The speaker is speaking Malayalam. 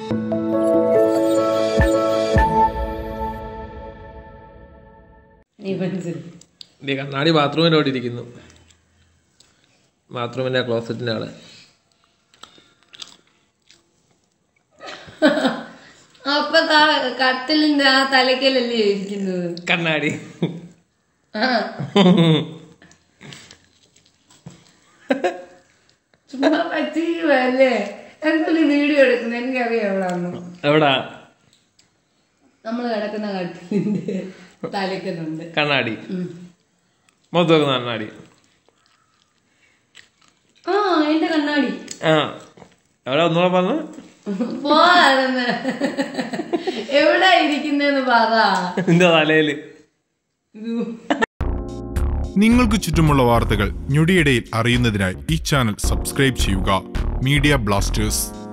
നീ മനസ്സിലായി ദേ കണ്ണാടി ബാത്റൂമിൻ്റെ അവിടെ ഇരിക്കുന്നു ബാത്റൂമിൻ്റെ ക്ലോസറ്റിൻ്റെ അവിടെ അപ്പൊ ത- കട്ടിലിന്റെ ആ തലക്കലല്ലേ ഇരിക്കുന്നത് കണ്ണാടി ആ ചുമ്മാ പറ്റിയല്ലേ എന്തൊരു വീഡിയോ എടുക്കുന്നത് എനിക്കറിയാം എവിടാന്ന് എവിടാ നമ്മൾ കിടക്കുന്ന കട്ടിലിന്റെ തലക്കലുണ്ട് കണ്ണാടി മുഖത്ത് വെക്കുന്ന കണ്ണാടി ആ എന്റെ കണ്ണാടി ആ എവിടെ ഒന്നുകൂടെ പറഞ്ഞു പോന്ന് എവിടാ ഇരിക്കുന്നെന്ന് പറ നിന്റെ തലയിൽ നിങ്ങൾക്ക് ചുറ്റുമുള്ള വാർത്തകൾ ഞൊടിയിടയിൽ അറിയുന്നതിനായി ഈ ചാനൽ സബ്സ്ക്രൈബ് ചെയ്യുക മീഡിയ ബ്ലാസ്റ്റേഴ്സ്